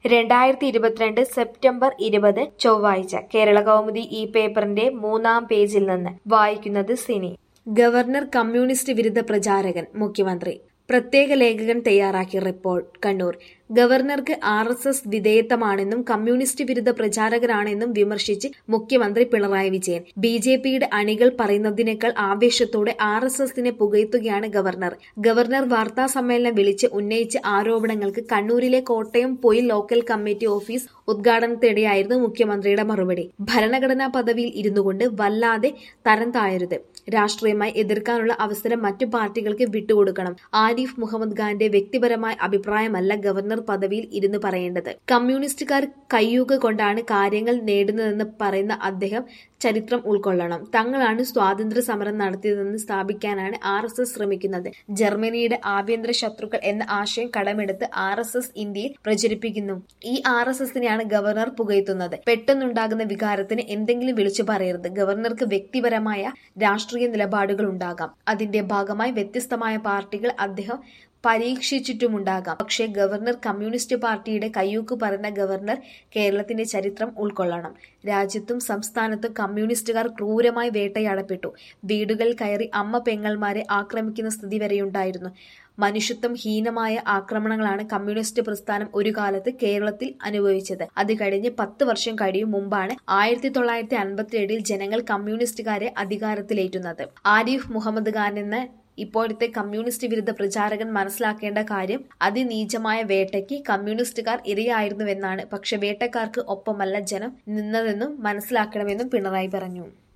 രണ്ടായിരത്തി ഇരുപത്തിരണ്ട് സെപ്റ്റംബർ ഇരുപത് ചൊവ്വാഴ്ച കേരള കൗമുദി ഈ പേപ്പറിന്റെ മൂന്നാം പേജിൽ നിന്ന് വായിക്കുന്നത് സിനി ഗവർണർ കമ്മ്യൂണിസ്റ്റ് വിരുദ്ധ പ്രചാരകൻ മുഖ്യമന്ത്രി പ്രത്യേക ലേഖകൻ തയ്യാറാക്കിയ റിപ്പോർട്ട് കണ്ണൂർ ഗവർണർക്ക് ആർ എസ് എസ് വിധേയത്വമാണെന്നും കമ്മ്യൂണിസ്റ്റ് വിരുദ്ധ പ്രചാരകരാണെന്നും വിമർശിച്ച് മുഖ്യമന്ത്രി പിണറായി വിജയൻ ബി ജെ പിയുടെ അണികൾ പറയുന്നതിനേക്കാൾ ആവേശത്തോടെ ആർ എസ് എസിനെ പുകഴ്ത്തുകയാണ് ഗവർണർ ഗവർണർ വാർത്താ സമ്മേളനം വിളിച്ച് ഉന്നയിച്ച ആരോപണങ്ങൾക്ക് കണ്ണൂരിലെ Kottayam Poyil local committee office ഉദ്ഘാടനത്തിനിടെയായിരുന്നു മുഖ്യമന്ത്രിയുടെ മറുപടി ഭരണഘടനാ പദവിയിൽ ഇരുന്നുകൊണ്ട് വല്ലാതെ തരം താഴരുത് രാഷ്ട്രീയമായി എതിർക്കാനുള്ള അവസരം മറ്റു പാർട്ടികൾക്ക് വിട്ടുകൊടുക്കണം ആരിഫ് മുഹമ്മദ് ഖാന്റെ വ്യക്തിപരമായ അഭിപ്രായമല്ല ഗവർണർ പദവിയിൽ ഇരുന്ന് പറയേണ്ടത് കമ്മ്യൂണിസ്റ്റുകാർ കയ്യൂക കൊണ്ടാണ് കാര്യങ്ങൾ നേടുന്നതെന്ന് പറയുന്ന അദ്ദേഹം ചരിത്രം ഉൾക്കൊള്ളണം തങ്ങളാണ് സ്വാതന്ത്ര്യ സമരം നടത്തിയതെന്ന് സ്ഥാപിക്കാനാണ് ആർ എസ് എസ് ശ്രമിക്കുന്നത് ജർമ്മനിയുടെ ആഭ്യന്തര ശത്രുക്കൾ എന്ന ആശയം കടമെടുത്ത് ആർ എസ് എസ് ഇന്ത്യയിൽ പ്രചരിപ്പിക്കുന്നു ഈ ആർ എസ് എസിനെയാണ് ഗവർണർ പുകഴ്ത്തുന്നത് പെട്ടെന്നുണ്ടാകുന്ന വികാരത്തിന് എന്തെങ്കിലും വിളിച്ചു പറയരുത് ഗവർണർക്ക് വ്യക്തിപരമായ രാഷ്ട്രീയ നിലപാടുകൾ ഉണ്ടാകാം അതിന്റെ ഭാഗമായി വ്യത്യസ്തമായ പാർട്ടികൾ അദ്ദേഹം പരീക്ഷിച്ചിട്ടുമുണ്ടാകാം പക്ഷേ ഗവർണർ കമ്മ്യൂണിസ്റ്റ് പാർട്ടിയുടെ കയ്യൂക്ക് പറയുന്ന ഗവർണർ കേരളത്തിന്റെ ചരിത്രം ഉൾക്കൊള്ളണം രാജ്യത്തും സംസ്ഥാനത്തും കമ്മ്യൂണിസ്റ്റുകാർ ക്രൂരമായി വേട്ടയാടപ്പെട്ടു വീടുകളിൽ കയറി അമ്മ പെങ്ങൾമാരെ ആക്രമിക്കുന്ന സ്ഥിതി വരെയുണ്ടായിരുന്നു മനുഷ്യത്വം ഹീനമായ ആക്രമണങ്ങളാണ് കമ്മ്യൂണിസ്റ്റ് പ്രസ്ഥാനം ഒരു കാലത്ത് കേരളത്തിൽ അനുഭവിച്ചത് അത് കഴിഞ്ഞ് പത്ത് വർഷം കഴിയും മുമ്പാണ് ആയിരത്തി തൊള്ളായിരത്തി അൻപത്തിയേഴിൽ ജനങ്ങൾ കമ്മ്യൂണിസ്റ്റുകാരെ അധികാരത്തിലേറ്റുന്നത് ആരിഫ് മുഹമ്മദ് ഖാൻ എന്ന ഇപ്പോഴത്തെ കമ്മ്യൂണിസ്റ്റ് വിരുദ്ധ പ്രചാരകൻ മനസ്സിലാക്കേണ്ട കാര്യം അതിനീചമായ വേട്ടയ്ക്ക് കമ്മ്യൂണിസ്റ്റുകാർ ഇരയായിരുന്നുവെന്നാണ് പക്ഷെ വേട്ടക്കാർക്ക് ഒപ്പമല്ല ജനം നിന്നതെന്നും മനസ്സിലാക്കണമെന്നും പിണറായി പറഞ്ഞു